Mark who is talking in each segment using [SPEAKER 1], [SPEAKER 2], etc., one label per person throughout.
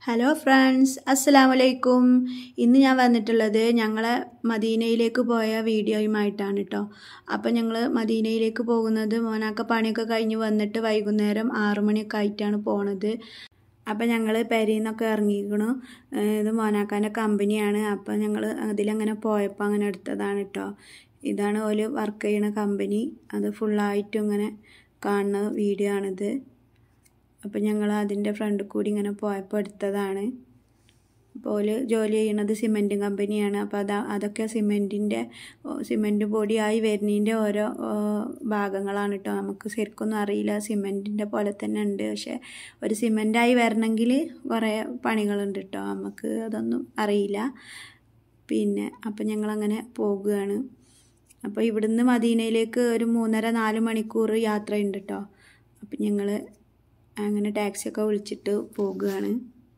[SPEAKER 1] hello friends അസ്സലാമു അലൈക്കും ഇന്ന് ഞാൻ വന്നിട്ടുള്ളത് ഞങ്ങളെ മദീനയിലേക്ക് പോയ വീഡിയോയുമായിട്ടാണ് കേട്ടോ അപ്പം ഞങ്ങൾ മദീനയിലേക്ക് പോകുന്നത് മോനാക്ക പണിയൊക്കെ കഴിഞ്ഞ് വന്നിട്ട് വൈകുന്നേരം ആറു മണിയൊക്കെ ആയിട്ടാണ് പോണത് അപ്പം ഞങ്ങൾ പെരിയിൽ നിന്നൊക്കെ ഇറങ്ങിയിരിക്കണു ഇത് മോനാക്കാൻ്റെ കമ്പനിയാണ് അപ്പം ഞങ്ങൾ അതിലങ്ങനെ പോയപ്പോൾ അങ്ങനെ എടുത്തതാണ് കേട്ടോ ഇതാണ് ഓല് വർക്ക് ചെയ്യണ കമ്പനി അത് ഫുള്ളായിട്ടും ഇങ്ങനെ കാണുന്ന വീഡിയോ ആണിത് അപ്പം ഞങ്ങൾ അതിൻ്റെ ഫ്രണ്ടിൽ കൂടി ഇങ്ങനെ പോയപ്പോൾ എടുത്തതാണ് അപ്പോൾ ഓല് ജോലി ചെയ്യണത് സിമെൻറ്റ് കമ്പനിയാണ് അപ്പോൾ അത് അതൊക്കെ സിമെൻറ്റിൻ്റെ സിമെൻറ്റ് പൊടിയായി വരുന്നതിൻ്റെ ഓരോ ഭാഗങ്ങളാണ് കേട്ടോ നമുക്ക് ശരിക്കൊന്നും അറിയില്ല സിമെൻറ്റിൻ്റെ പോലെ തന്നെ ഉണ്ട് പക്ഷേ ഒരു സിമെൻറ്റായി വരണമെങ്കിൽ കുറേ പണികളുണ്ട് കേട്ടോ നമുക്ക് അതൊന്നും അറിയില്ല പിന്നെ അപ്പം ഞങ്ങളങ്ങനെ പോകുകയാണ് അപ്പോൾ ഇവിടുന്ന് മദീനയിലേക്ക് ഒരു മൂന്നര നാല് മണിക്കൂർ യാത്രയുണ്ട് കേട്ടോ അപ്പം ഞങ്ങൾ അങ്ങനെ ടാക്സിയൊക്കെ വിളിച്ചിട്ട് പോകുകയാണ്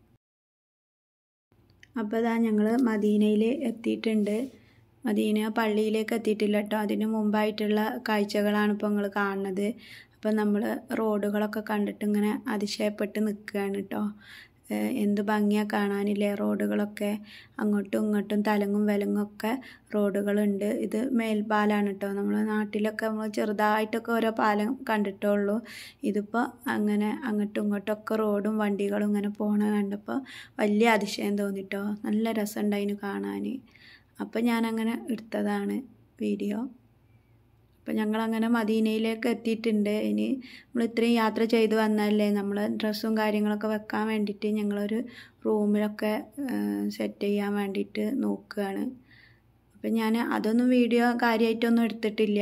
[SPEAKER 1] അപ്പോൾ ഇതാ ഞങ്ങൾ മദീനയിൽ എത്തിയിട്ടുണ്ട് മദീന പള്ളിയിലേക്ക് എത്തിയിട്ടില്ല കേട്ടോ അതിന് മുമ്പായിട്ടുള്ള കാഴ്ചകളാണ് ഇപ്പോൾ നിങ്ങൾ കാണുന്നത് അപ്പോൾ നമ്മൾ റോഡുകളൊക്കെ കണ്ടിട്ട് ഇങ്ങനെ അതിശയപ്പെട്ട് നിൽക്കുകയാണ് കേട്ടോ എന്ത് ഭംഗിയാണ് കാണാനില്ലേ റോഡുകളൊക്കെ അങ്ങോട്ടും ഇങ്ങോട്ടും തലങ്ങും വിലങ്ങും ഒക്കെ റോഡുകളുണ്ട് ഇത് മേൽപ്പാലാണ് കേട്ടോ നമ്മളെ നാട്ടിലൊക്കെ നമ്മൾ ചെറുതായിട്ടൊക്കെ ഓരോ പാലം കണ്ടിട്ടുള്ളൂ ഇതിപ്പോൾ അങ്ങനെ അങ്ങോട്ടും ഇങ്ങോട്ടും ഒക്കെ റോഡും വണ്ടികളും ഇങ്ങനെ പോണ കണ്ടപ്പോൾ വലിയ അതിശയം തോന്നിട്ടോ നല്ല രസമുണ്ടായിന് കാണാൻ അപ്പോൾ ഞാനങ്ങനെ എടുത്തതാണ് വീഡിയോ അപ്പോൾ ഞങ്ങളങ്ങനെ മദീനയിലേക്ക് എത്തിയിട്ടുണ്ട് ഇനി നമ്മൾ ഇത്രയും യാത്ര ചെയ്ത് വന്നതല്ലേ നമ്മൾ ഡ്രസ്സും കാര്യങ്ങളൊക്കെ വെക്കാൻ വേണ്ടിയിട്ട് ഞങ്ങളൊരു റൂമിലൊക്കെ സെറ്റ് ചെയ്യാൻ വേണ്ടിയിട്ട് നോക്കുകയാണ് അപ്പം ഞാൻ അതൊന്നും വീഡിയോ കാര്യമായിട്ടൊന്നും എടുത്തിട്ടില്ല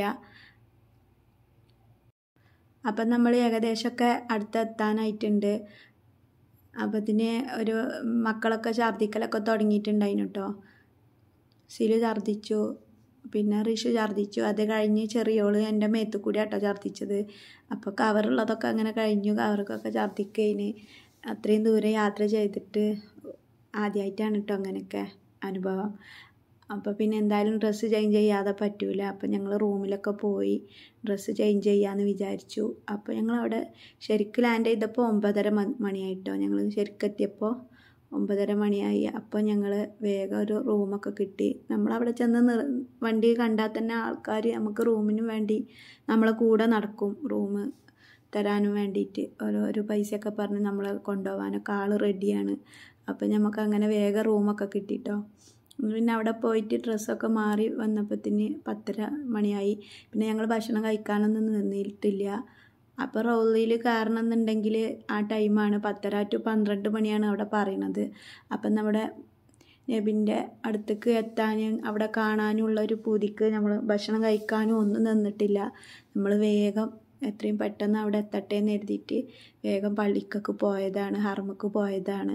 [SPEAKER 1] അപ്പം നമ്മൾ ഏകദേശമൊക്കെ അടുത്തെത്താനായിട്ടുണ്ട് അപ്പം ഇതിന് ഒരു മക്കളൊക്കെ ഛർദ്ദിക്കലൊക്കെ തുടങ്ങിയിട്ടുണ്ടായിരുന്നു കേട്ടോ സിലു ഛർദ്ദിച്ചു പിന്നെ ഋഷു ഛർദ്ദിച്ചു അത് കഴിഞ്ഞ് ചെറിയോള് എൻ്റെ മേത്തു കൂടി ആട്ടോ ഛർദ്ദിച്ചത് അപ്പോൾ കവറുള്ളതൊക്കെ അങ്ങനെ കഴിഞ്ഞു കവറൊക്കെ ഛർദ്ദിക്കഴിഞ്ഞ് അത്രയും ദൂരം യാത്ര ചെയ്തിട്ട് ആദ്യമായിട്ടാണ് കേട്ടോ അങ്ങനെയൊക്കെ അനുഭവം അപ്പോൾ പിന്നെ എന്തായാലും ഡ്രസ്സ് ചേഞ്ച് ചെയ്യാതെ പറ്റൂല അപ്പോൾ ഞങ്ങൾ റൂമിലൊക്കെ പോയി ഡ്രസ്സ് ചേഞ്ച് ചെയ്യാമെന്ന് വിചാരിച്ചു അപ്പോൾ ഞങ്ങൾ അവിടെ ശരിക്കും ലാൻഡ് ചെയ്തപ്പോൾ ഒമ്പതര മണിയായിട്ടോ ഞങ്ങൾ ശരിക്കും എത്തിയപ്പോൾ ഒമ്പതര മണിയായി അപ്പോൾ ഞങ്ങൾ വേഗം ഒരു റൂമൊക്കെ കിട്ടി നമ്മളവിടെ ചെന്ന് വണ്ടി കണ്ടാൽ തന്നെ ആൾക്കാർ നമുക്ക് റൂമിന് വേണ്ടി നമ്മളെ കൂടെ നടക്കും റൂം തരാനും വേണ്ടിയിട്ട് ഓരോരോ പൈസയൊക്കെ പറഞ്ഞ് നമ്മളെ കൊണ്ടുപോകാനൊക്കെ ആൾ റെഡിയാണ് അപ്പോൾ നമുക്ക് അങ്ങനെ വേഗം റൂമൊക്കെ കിട്ടിട്ടോ പിന്നെ അവിടെ പോയിട്ട് ഡ്രസ്സൊക്കെ മാറി വന്നപ്പോഴത്തേന് പത്തര മണിയായി പിന്നെ ഞങ്ങൾ ഭക്ഷണം കഴിക്കാനൊന്നും നിന്നിട്ടില്ല അപ്പോൾ റൗലിയിൽ കയറണം എന്നുണ്ടെങ്കിൽ ആ ടൈമാണ് പത്തര ടു പന്ത്രണ്ട് മണിയാണ് അവിടെ പറയണത് അപ്പം നമ്മുടെ നബിൻ്റെ അടുത്തേക്ക് എത്താനും അവിടെ കാണാനുമുള്ള ഒരു പൂതിക്ക് നമ്മൾ ഭക്ഷണം കഴിക്കാനും ഒന്നും നിന്നിട്ടില്ല നമ്മൾ വേഗം എത്രയും പെട്ടെന്ന് അവിടെ എത്തട്ടെ എന്ന് എഴുതിയിട്ട് വേഗം പള്ളിക്കൊക്കെ പോയതാണ് ഹർമക്ക് പോയതാണ്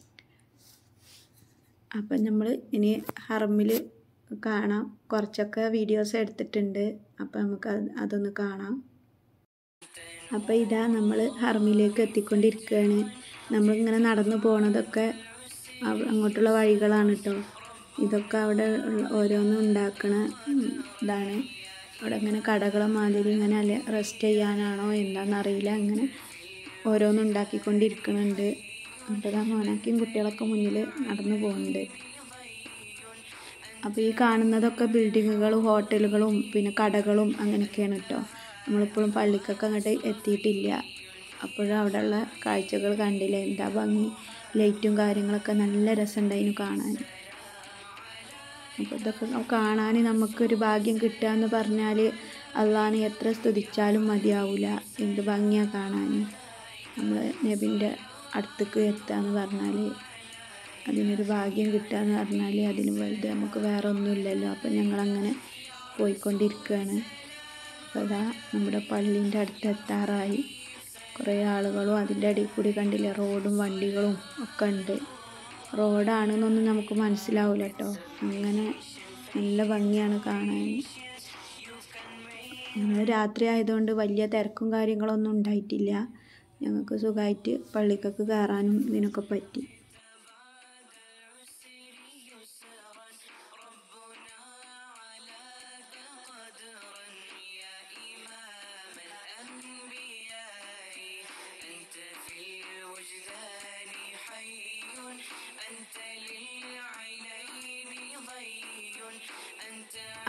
[SPEAKER 1] അപ്പം നമ്മൾ ഇനി ഹർമിൽ കാണാം കുറച്ചൊക്കെ വീഡിയോസ് എടുത്തിട്ടുണ്ട് അപ്പം നമുക്ക് അതൊന്ന് കാണാം അപ്പോൾ ഇതാ നമ്മൾ ഹർമിലേക്ക് എത്തിക്കൊണ്ടിരിക്കുകയാണ് നമ്മളിങ്ങനെ നടന്നു പോണതൊക്കെ അങ്ങോട്ടുള്ള വഴികളാണ് കേട്ടോ ഇതൊക്കെ അവിടെ ഓരോന്നും ഉണ്ടാക്കണ ഇതാണ് അവിടെ ഇങ്ങനെ കടകളെ മാതിരി ഇങ്ങനെ അല്ല റെസ്റ്റ് ചെയ്യാനാണോ എന്താണെന്നറിയില്ല അങ്ങനെ ഓരോന്നും ഉണ്ടാക്കിക്കൊണ്ടിരിക്കുന്നുണ്ട് അപ്പോൾ ആ മോനാക്കിയും കുട്ടികളൊക്കെ മുന്നിൽ നടന്നു പോകുന്നുണ്ട് അപ്പോൾ ഈ കാണുന്നതൊക്കെ ബിൽഡിങ്ങുകളും ഹോട്ടലുകളും പിന്നെ കടകളും അങ്ങനെയൊക്കെയാണ് കേട്ടോ നമ്മളിപ്പോഴും പള്ളിക്കൊക്കെ അങ്ങോട്ട് എത്തിയിട്ടില്ല അപ്പോഴും അവിടെയുള്ള കാഴ്ചകൾ കണ്ടില്ലേ എന്താ ഭംഗി ലൈറ്റും കാര്യങ്ങളൊക്കെ നല്ല രസമുണ്ടായിരുന്നു കാണാൻ അപ്പോൾ ഇതൊക്കെ കാണാൻ നമുക്കൊരു ഭാഗ്യം കിട്ടുക എന്ന് പറഞ്ഞാൽ അള്ളാഹ് എത്ര സ്തുതിച്ചാലും മതിയാവില്ല എന്ത് ഭംഗിയാണ് കാണാൻ നമ്മൾ നബിൻ്റെ അടുത്തേക്ക് എത്തുക എന്ന് പറഞ്ഞാൽ അതിനൊരു ഭാഗ്യം കിട്ടുക എന്ന് പറഞ്ഞാൽ അതിന് വലുത് നമുക്ക് വേറെ ഒന്നുമില്ലല്ലോ അപ്പോൾ ഞങ്ങളങ്ങനെ പോയിക്കൊണ്ടിരിക്കുകയാണ് അപ്പോൾ അതാ നമ്മുടെ പള്ളീൻ്റെ അടുത്ത് എത്താറായി കുറേ ആളുകളും അതിൻ്റെ ഇടയിൽ കൂടി കണ്ടില്ലേ റോഡും വണ്ടികളും ഒക്കെ ഉണ്ട് റോഡാണെന്നൊന്നും നമുക്ക് മനസ്സിലാവില്ല കേട്ടോ അങ്ങനെ നല്ല ഭംഗിയാണ് കാണാൻ ഞങ്ങൾ രാത്രി ആയതുകൊണ്ട് വലിയ തിരക്കും കാര്യങ്ങളൊന്നും ഉണ്ടായിട്ടില്ല ഞങ്ങൾക്ക് സുഖമായിട്ട് പള്ളിക്കൊക്കെ കയറാനും ഇതിനൊക്കെ പറ്റി
[SPEAKER 2] في الوجدان حي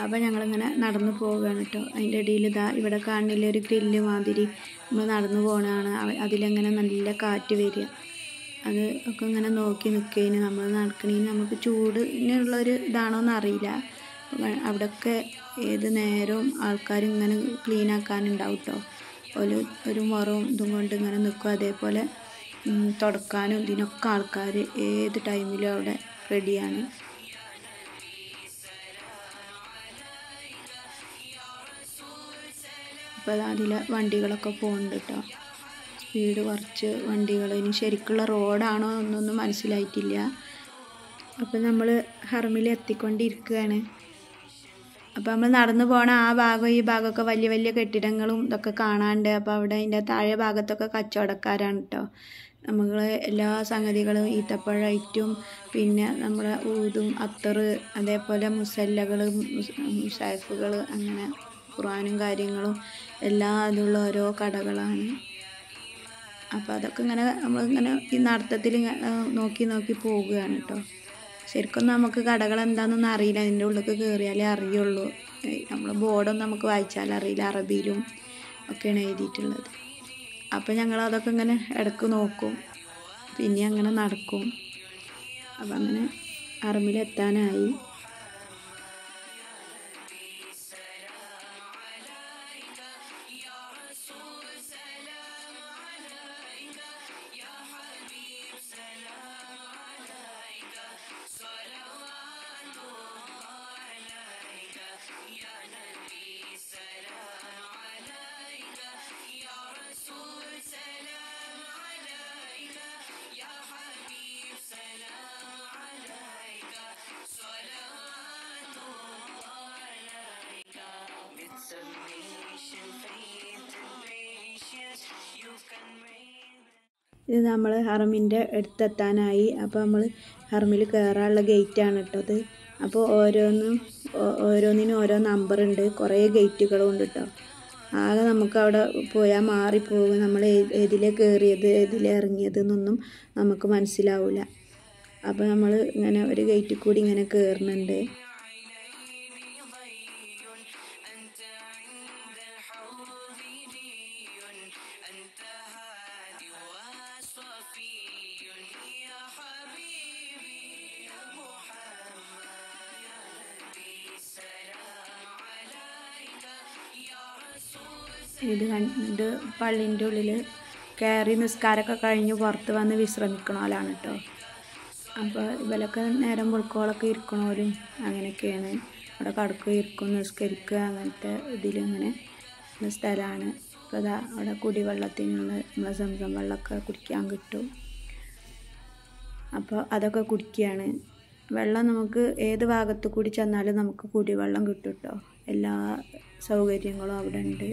[SPEAKER 1] അപ്പോൾ ഞങ്ങളിങ്ങനെ നടന്നു പോവുകയാണ് കേട്ടോ അതിൻ്റെ ഇടയിൽ ഇതാ ഇവിടെ കാണില്ല ഒരു ഗ്രില്ല് മാതിരി നമ്മൾ നടന്നു പോകണതാണ് അതിലെങ്ങനെ നല്ല കാറ്റ് വരിക അത് ഒക്കെ ഇങ്ങനെ നോക്കി നിൽക്കുന്നതിന് നമ്മൾ നടക്കണേന് നമുക്ക് ചൂടിനുള്ളൊരു ഇതാണോന്ന് അറിയില്ല അവിടെയൊക്കെ ഏത് നേരവും ആൾക്കാർ ഇങ്ങനെ ക്ലീൻ ആക്കാനുണ്ടാവും കേട്ടോ ഒരു ഒരു മുറവും ഇതും കൊണ്ട് ഇങ്ങനെ നിൽക്കും അതേപോലെ തുടക്കാനും ഇതിനൊക്കെ ആൾക്കാർ ഏത് ടൈമിലും അവിടെ റെഡിയാണ് അപ്പോൾ അതിൽ വണ്ടികളൊക്കെ പോകുന്നുണ്ട് കേട്ടോ സ്പീഡ് കുറച്ച് വണ്ടികൾ ഇനി ശരിക്കുള്ള റോഡാണോ എന്നൊന്നും മനസ്സിലായിട്ടില്ല അപ്പോൾ നമ്മൾ ഹർമിൽ എത്തിക്കൊണ്ടിരിക്കുകയാണ് അപ്പോൾ നമ്മൾ നടന്നു പോണ ആ ഭാഗം ഈ ഭാഗമൊക്കെ വലിയ വലിയ കെട്ടിടങ്ങളും ഇതൊക്കെ കാണാണ്ട് അപ്പോൾ അവിടെ അതിൻ്റെ താഴെ ഭാഗത്തൊക്കെ കച്ചവടക്കാരാണ് കേട്ടോ നമ്മൾ എല്ലാ സംഗതികളും ഈത്തപ്പഴമായിട്ടും പിന്നെ നമ്മളെ ഊതും അത്തറ് അതേപോലെ മുസല്ലകൾ മുസാഫുകൾ അങ്ങനെ ഖുറാനും കാര്യങ്ങളും എല്ലാ അതുള്ള ഓരോ കടകളാണ് അപ്പോൾ അതൊക്കെ ഇങ്ങനെ നമ്മളിങ്ങനെ ഈ നടത്തത്തിൽ നോക്കി നോക്കി പോവുകയാണ് കേട്ടോ ശരിക്കും നമുക്ക് കടകൾ എന്താണെന്നൊന്നും അറിയില്ല അതിൻ്റെ ഉള്ളിലേക്ക് കയറിയാലേ അറിയുള്ളൂ നമ്മൾ ബോർഡൊന്നും നമുക്ക് വായിച്ചാൽ അറിയില്ല അറബിയിലും ഒക്കെയാണ് എഴുതിയിട്ടുള്ളത് അപ്പോൾ ഞങ്ങൾ അതൊക്കെ ഇങ്ങനെ ഇടക്ക് നോക്കും പിന്നെ അങ്ങനെ നടക്കും അപ്പം അങ്ങനെ അറമിലെത്താനായി ഇത് നമ്മൾ ഹറമിൻ്റെ അടുത്തെത്താനായി അപ്പോൾ നമ്മൾ ഹറമിൽ കയറാനുള്ള ഗേറ്റാണ് ഇട്ടത് അപ്പോൾ ഓരോന്നും ഓരോന്നിനും ഓരോ നമ്പർ ഉണ്ട് കുറേ ഗേറ്റുകളും ഉണ്ട് കേട്ടോ ആകെ നമുക്ക് അവിടെ പോയാൽ മാറിപ്പോകും നമ്മൾ ഏതിലെ കയറിയത് ഏതിലെ ഇറങ്ങിയത് എന്നൊന്നും നമുക്ക് മനസ്സിലാവില്ല അപ്പോൾ നമ്മൾ ഇങ്ങനെ ഒരു ഗേറ്റിൽ കൂടി ഇങ്ങനെ കയറുന്നുണ്ട് ഇത് കണ്ട് പള്ളീൻ്റെ ഉള്ളിൽ കയറി നിസ്കാരമൊക്കെ കഴിഞ്ഞ് പുറത്ത് വന്ന് വിശ്രമിക്കണോലാണ് കേട്ടോ അപ്പോൾ ഇവലൊക്കെ നേരം വെളുക്കോളൊക്കെ ഇരിക്കണോരും അങ്ങനെയൊക്കെയാണ് അവിടെ കടക്കുക ഇരിക്കും നിസ്കരിക്കുക അങ്ങനത്തെ ഇതിലിങ്ങനെ ഉള്ള സ്ഥലമാണ് അപ്പോൾ അതാ അവിടെ കുടിവെള്ളത്തിനുള്ള നമ്മളെ സംസം വെള്ളമൊക്കെ കുടിക്കാൻ കിട്ടും അപ്പോൾ അതൊക്കെ കുടിക്കുകയാണ് വെള്ളം നമുക്ക് ഏത് ഭാഗത്ത് കൂടി ചെന്നാലും നമുക്ക് കുടിവെള്ളം കിട്ടും കേട്ടോ എല്ലാ സൗകര്യങ്ങളും അവിടെ ഉണ്ട്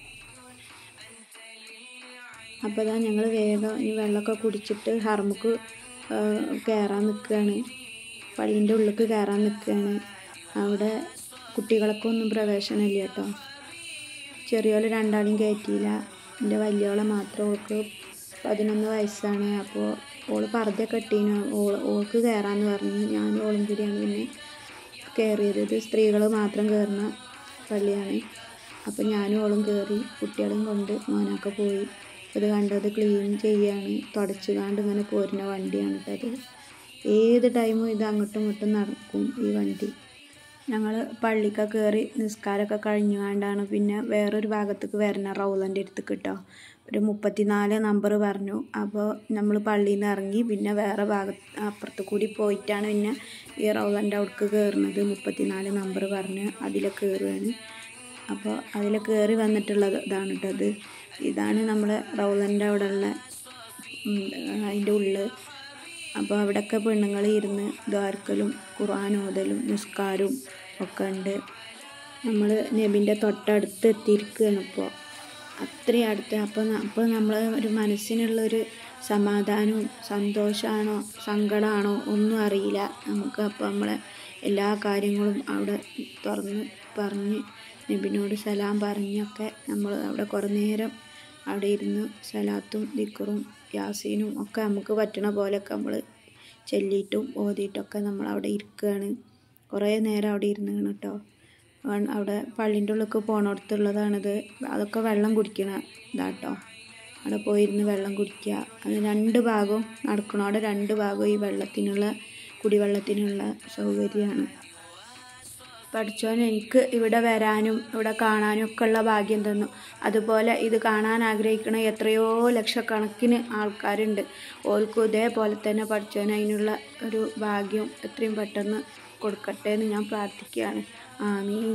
[SPEAKER 1] അപ്പോൾ ഇതാ ഞങ്ങൾ വേഗം ഈ വെള്ളമൊക്കെ കുടിച്ചിട്ട് ഹർമുക്ക് കയറാൻ നിൽക്കുകയാണ് പള്ളീൻ്റെ ഉള്ളിലേക്ക് കയറാൻ നിൽക്കുകയാണ് അവിടെ കുട്ടികൾക്ക് ഒന്നും പ്രവേശനമില്ല കേട്ടോ ചെറിയോളെ രണ്ടാളും കയറ്റിയില്ല എൻ്റെ വലിയോളെ മാത്രം ഓൾക്ക് പതിനൊന്ന് വയസ്സാണ് അപ്പോൾ ഓള് പർദ്ദ കെട്ടീനു ഓൾ ഓൾക്ക് കയറാമെന്ന് പറഞ്ഞു ഞാനും ഓളും കൂടിയാണ് പിന്നെ കയറിയത് ഇത് സ്ത്രീകൾ മാത്രം കയറുന്ന പള്ളിയാണ് അപ്പോൾ ഞാനും ഓളും കയറി കുട്ടികളും കൊണ്ട് മോനൊക്കെ പോയി ഇത് കണ്ടത് ക്ലീൻ ചെയ്യാണ് തുടച്ച് കാണ്ട് ഇങ്ങനെ പോരുന്ന വണ്ടിയാണ് കേട്ടത് ഏത് ടൈമും ഇത് അങ്ങോട്ടും ഇങ്ങോട്ടും നടക്കും ഈ വണ്ടി ഞങ്ങൾ പള്ളിക്ക് കയറി നിസ്കാരമൊക്കെ കഴിഞ്ഞു കണ്ടാണ് പിന്നെ വേറൊരു ഭാഗത്തേക്ക് വരുന്ന റൗലൻ്റെ അടുത്തേക്ക് കേട്ടോ ഒരു മുപ്പത്തിനാല് നമ്പർ പറഞ്ഞു അപ്പോൾ നമ്മൾ പള്ളിയിൽ നിന്ന് ഇറങ്ങി പിന്നെ വേറെ ഭാഗത്ത് അപ്പുറത്ത് കൂടി പോയിട്ടാണ് പിന്നെ ഈ റൗലൻ്റെ അവിടേക്ക് കയറുന്നത് മുപ്പത്തിനാല് നമ്പർ പറഞ്ഞ് അതിൽ കയറുകയാണ് അപ്പോൾ അതിൽ കയറി വന്നിട്ടുള്ളത് ഇതാണ് കേട്ടോ ഇത് ഇതാണ് നമ്മൾ റൗലൻ്റെ അവിടെ ഉള്ള അതിൻ്റെ ഉള്ളിൽ അപ്പോൾ അവിടെയൊക്കെ പെണ്ണുങ്ങൾ ഇരുന്ന് ദ്വാരക്കലും ഖുർആൻ ഓതലും നിസ്കാരവും ഒക്കെ ഉണ്ട് നമ്മൾ നബിൻ്റെ തൊട്ടടുത്ത് എത്തിയിരിക്കുകയാണ് ഇപ്പോൾ അത്രയും അടുത്ത് അപ്പോൾ അപ്പോൾ നമ്മൾ ഒരു മനസ്സിനുള്ളൊരു സമാധാനവും സന്തോഷമാണോ സങ്കടമാണോ ഒന്നും അറിയില്ല നമുക്ക് അപ്പോൾ നമ്മളെ എല്ലാ കാര്യങ്ങളും അവിടെ തുറന്ന് പറഞ്ഞ് നബിനോട് സലാം പറഞ്ഞൊക്കെ നമ്മൾ അവിടെ കുറേ നേരം അവിടെ ഇരുന്ന് സലാത്തും ദിക്കറും യാസീനും ഒക്കെ നമുക്ക് പറ്റണ പോലെയൊക്കെ നമ്മൾ ചൊല്ലിയിട്ടും ഓതിയിട്ടൊക്കെ നമ്മൾ അവിടെ ഇരിക്കുകയാണ് കുറേ നേരം അവിടെ ഇരുന്നാണ് കേട്ടോ വൺ- അവിടെ പള്ളീൻ്റെ ഉള്ളിലേക്ക് പോണോടത്തുള്ളതാണിത് അതൊക്കെ വെള്ളം കുടിക്കണ ഇതാട്ടോ അവിടെ പോയിരുന്ന് വെള്ളം കുടിക്കുക അത് രണ്ട് ഭാഗവും നടക്കണോടെ രണ്ട് ഭാഗവും ഈ വെള്ളത്തിനുള്ള കുടിവെള്ളത്തിനുള്ള സൗകര്യമാണ് പഠിച്ചോൻ എനിക്ക് ഇവിടെ വരാനും ഇവിടെ കാണാനും ഒക്കെ ഉള്ള ഭാഗ്യം തന്നു അതുപോലെ ഇത് കാണാൻ ആഗ്രഹിക്കുന്ന എത്രയോ ലക്ഷക്കണക്കിന് ആൾക്കാരുണ്ട് ഓൽക്കും ഇതേപോലെ തന്നെ പഠിച്ചോൻ അതിനുള്ള ഒരു ഭാഗ്യം എത്രയും പെട്ടെന്ന് കൊടുക്കട്ടെ എന്ന് ഞാൻ പ്രാർത്ഥിക്കുകയാണ് ആമീൻ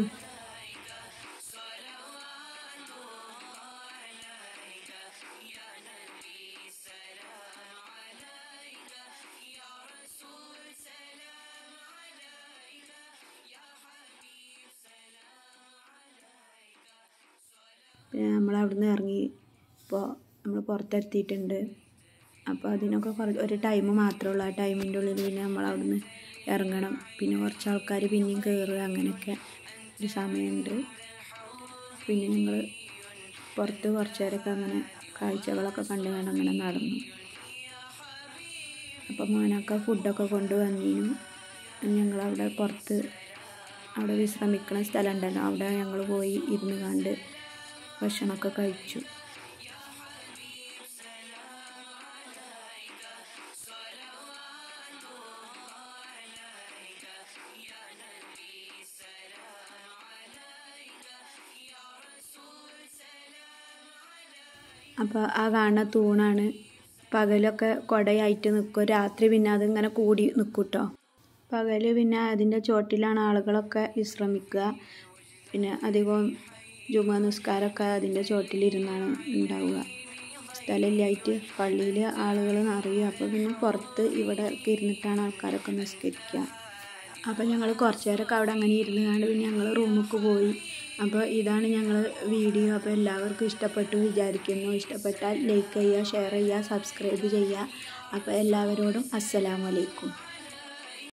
[SPEAKER 1] പിന്നെ നമ്മൾ അവിടുന്ന് ഇറങ്ങി ഇപ്പോൾ നമ്മൾ പുറത്തെത്തിയിട്ടുണ്ട് അപ്പോൾ അതിനൊക്കെ കുറച്ച് ഒരു ടൈം മാത്രമേ ഉള്ളൂ ആ ടൈമിൻ്റെ ഉള്ളിൽ പിന്നെ നമ്മൾ അവിടുന്ന് ഇറങ്ങണം പിന്നെ കുറച്ച് ആൾക്കാർ പിന്നെയും കയറുക അങ്ങനെയൊക്കെ ഒരു സമയമുണ്ട് പിന്നെ ഞങ്ങൾ പുറത്ത് കുറച്ച് നേരമൊക്കെ അങ്ങനെ കാഴ്ചകളൊക്കെ കണ്ട് കണ്ട് അങ്ങനെ നടന്നു അപ്പോൾ മോനൊക്കെ ഫുഡൊക്കെ കൊണ്ടുവന്നിരുന്നു ഞങ്ങളവിടെ പുറത്ത് അവിടെ വിശ്രമിക്കുന്ന സ്ഥലം ഉണ്ടല്ലോ അവിടെ ഞങ്ങൾ പോയി ഇരുന്ന് കണ്ട് ഭക്ഷണമൊക്കെ കഴിച്ചു അപ്പോൾ ആ കാണുന്ന തൂണാണ് പകലൊക്കെ കുടയായിട്ട് നിൽക്കും രാത്രി പിന്നെ അതിങ്ങനെ കൂടി നിൽക്കും കേട്ടോ പകൽ പിന്നെ അതിൻ്റെ ചോട്ടിലാണ് ആളുകളൊക്കെ വിശ്രമിക്കുക പിന്നെ അധികവും ജുമാ നിസ്കാരമൊക്കെ അതിൻ്റെ ചോട്ടിലിരുന്നാണ് ഉണ്ടാവുക സ്ഥലമില്ലായിട്ട് പള്ളിയിൽ ആളുകൾ നിറയും അപ്പോൾ പിന്നെ പുറത്ത് ഇവിടെ ഒക്കെ ഇരുന്നിട്ടാണ് ആൾക്കാരൊക്കെ നിസ്കരിക്കുക അപ്പോൾ ഞങ്ങൾ കുറച്ച് നേരമൊക്കെ അവിടെ അങ്ങനെ ഇരുന്ന് കണ്ട് പിന്നെ ഞങ്ങൾ റൂമിലേക്ക് പോയി അപ്പോൾ ഇതാണ് ഞങ്ങൾ വീഡിയോ അപ്പോൾ എല്ലാവർക്കും ഇഷ്ടപ്പെട്ടു വിചാരിക്കുന്നു ഇഷ്ടപ്പെട്ടാൽ ലൈക്ക് ചെയ്യുക ഷെയർ ചെയ്യുക സബ്സ്ക്രൈബ് ചെയ്യുക അപ്പോൾ എല്ലാവരോടും അസ്സലാമു അലൈക്കും